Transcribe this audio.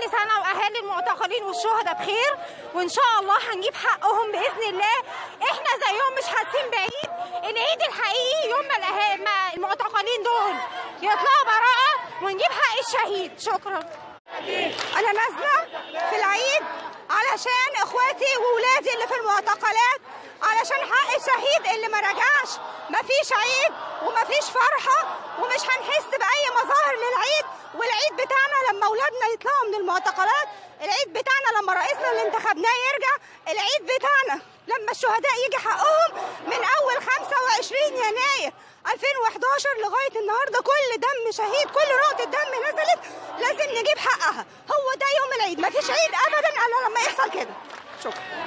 كل سنه واهالي المعتقلين والشهداء بخير وان شاء الله هنجيب حقهم باذن الله احنا زيهم مش حاسين بعيد العيد الحقيقي يوم ما الأها- ما المعتقلين دول يطلعوا براءه ونجيب حق الشهيد شكرا انا نازله في العيد علشان اخواتي واولادي اللي في المعتقلات علشان حق الشهيد اللي ما رجعش مفيش عيد ومفيش فرحه ومش هنحس باي مظاهر للعيد والعيد بتاعنا لما اولادنا يطلعوا من المعتقلات العيد بتاعنا لما رئيسنا اللي انتخبناه يرجع العيد بتاعنا لما الشهداء يجي حقهم من اول 25 يناير 2011 لغايه النهارده كل دم شهيد كل نقطه دم نزلت لازم نجيب حقها هو ده يوم العيد مفيش عيد ابدا الا لما يحصل كده شكرا